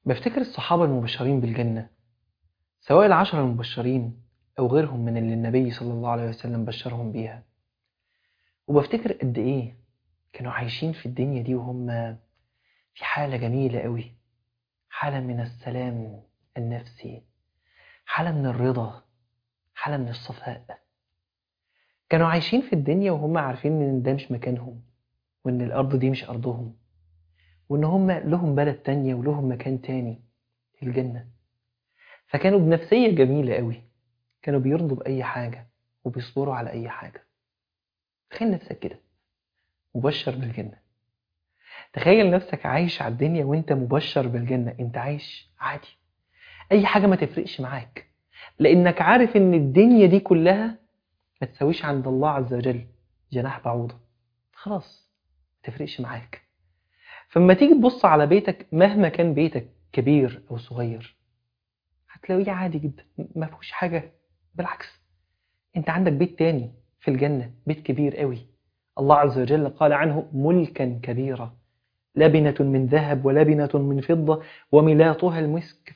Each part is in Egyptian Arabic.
بفتكر الصحابة المبشرين بالجنة سواء العشرة المبشرين أو غيرهم من اللي النبي صلى الله عليه وسلم بشرهم بيها وبفتكر قد إيه كانوا عايشين في الدنيا دي وهم في حالة جميلة قوي حالة من السلام النفسي حالة من الرضا حالة من الصفاء كانوا عايشين في الدنيا وهم عارفين إن ده مش مكانهم وإن الأرض دي مش أرضهم وإن هم لهم بلد تانية ولهم مكان تاني الجنة فكانوا بنفسية جميلة قوي كانوا بيرضوا بأي حاجة وبيصبروا على أي حاجة تخيل نفسك كده مبشر بالجنة تخيل نفسك عايش على الدنيا وانت مبشر بالجنة انت عايش عادي اي حاجة ما تفرقش معاك لانك عارف ان الدنيا دي كلها ما تساويش عند الله عز وجل جناح بعوضة خلاص ما تفرقش معاك فلما تيجي تبص على بيتك مهما كان بيتك كبير او صغير هتلاقيه عادي جدا ما فيهوش حاجة بالعكس انت عندك بيت تاني في الجنة بيت كبير قوي الله عز وجل قال عنه ملكا كبيرا لبنة من ذهب ولبنة من فضة وملاطها المسك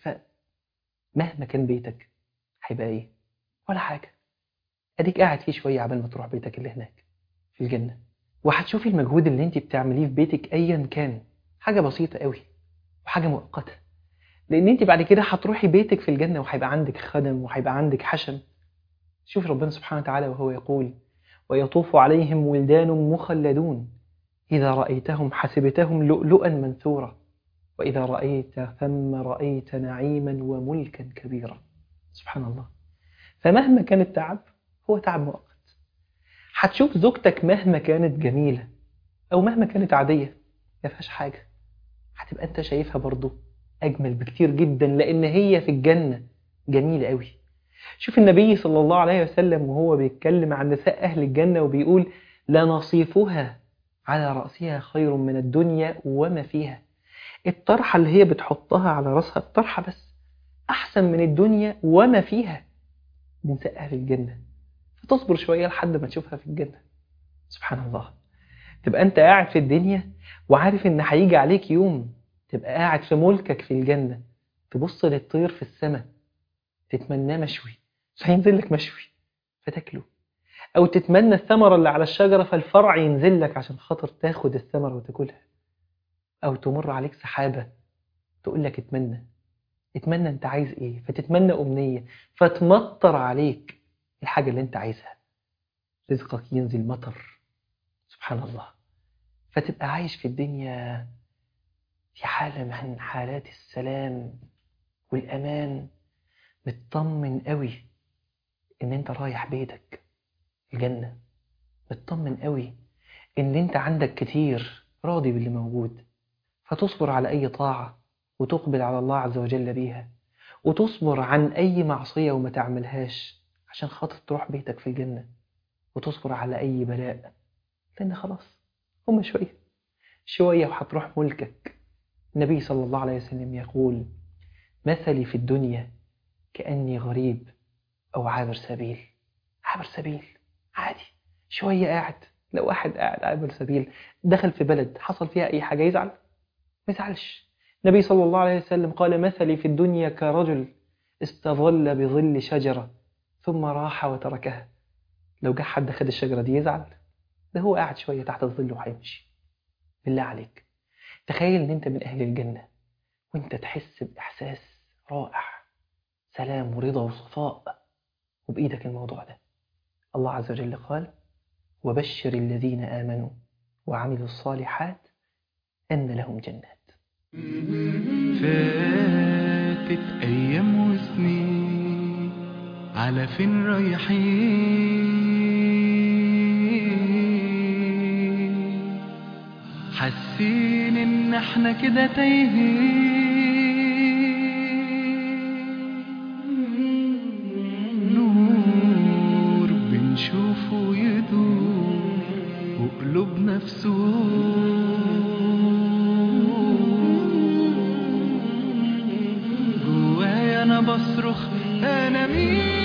فمهما كان بيتك هيبقى ايه ولا حاجة اديك قاعد فيه شوية عبال ما تروح بيتك اللي هناك في الجنة وهتشوفي المجهود اللي انت بتعمليه في بيتك ايا كان حاجة بسيطة قوي وحاجة مؤقتة لان انت بعد كده هتروحي بيتك في الجنة وهيبقى عندك خدم وهيبقى عندك حشم شوف ربنا سبحانه وتعالى وهو يقول ويطوف عليهم ولدان مخلدون إذا رأيتهم حسبتهم لؤلؤا منثورا وإذا رأيت ثم رأيت نعيما وملكا كبيرا سبحان الله فمهما كان التعب هو تعب مؤقت هتشوف زوجتك مهما كانت جميلة أو مهما كانت عادية ما فيهاش حاجة هتبقى أنت شايفها برضو أجمل بكتير جدا لأن هي في الجنة جميلة قوي شوف النبي صلى الله عليه وسلم وهو بيتكلم عن نساء أهل الجنة وبيقول لنصيفها على رأسها خير من الدنيا وما فيها الطرحة اللي هي بتحطها على رأسها الطرحة بس أحسن من الدنيا وما فيها نساء أهل الجنة فتصبر شوية لحد ما تشوفها في الجنة سبحان الله تبقى أنت قاعد في الدنيا وعارف إن هيجي عليك يوم تبقى قاعد في ملكك في الجنة تبص للطير في السماء تتمناه مشوي فينزل لك مشوي فتاكله أو تتمنى الثمرة اللي على الشجرة فالفرع ينزل لك عشان خاطر تاخد الثمرة وتاكلها أو تمر عليك سحابة تقول لك اتمنى اتمنى انت عايز ايه فتتمنى أمنية فتمطر عليك الحاجة اللي انت عايزها رزقك ينزل مطر سبحان الله فتبقى عايش في الدنيا في حالة من حالات السلام والأمان مطمن قوي ان انت رايح بيتك الجنة مطمن قوي ان انت عندك كتير راضي باللي موجود فتصبر على اي طاعة وتقبل على الله عز وجل بيها وتصبر عن اي معصية وما تعملهاش عشان خاطر تروح بيتك في الجنة وتصبر على اي بلاء لان خلاص هم شوية شوية وهتروح ملكك النبي صلى الله عليه وسلم يقول مثلي في الدنيا كأني غريب أو عابر سبيل عابر سبيل عادي شوية قاعد لو واحد قاعد عابر سبيل دخل في بلد حصل فيها أي حاجة يزعل ما يزعلش النبي صلى الله عليه وسلم قال مثلي في الدنيا كرجل استظل بظل شجرة ثم راح وتركها لو جه حد خد الشجرة دي يزعل ده هو قاعد شوية تحت الظل وهيمشي بالله عليك تخيل ان انت من اهل الجنة وانت تحس باحساس رائع سلام ورضا وصفاء وبايدك الموضوع ده الله عز وجل قال وبشر الذين آمنوا وعملوا الصالحات أن لهم جنات فاتت أيام وسنين على فين رايحين حاسين إن احنا كده تايهين نور بنشوفه يدور وقلوبنا في جوايا انا بصرخ انا مين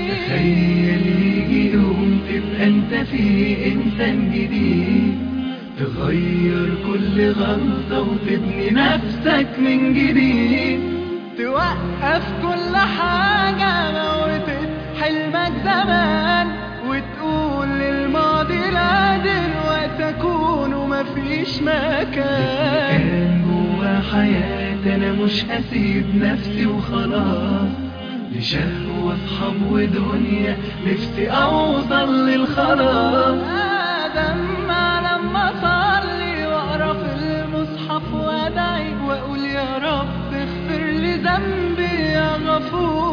تخيل يجي يوم تبقى انت فيه انسان جديد تغير كل غلطة وتبني نفسك من جديد توقف كل حاجة موتت حلمك زمان وتقول للماضي لا دلوقتي أكون ومفيش مكان كان جوا حياتي أنا مش هسيب نفسي وخلاص لشهوة أصحاب ودنيا نفسي أوصل للخلاص آدم لما أصلي وأقرأ في المصحف وأدعي وأقول يا رب اغفر لي ذنبي يا غفور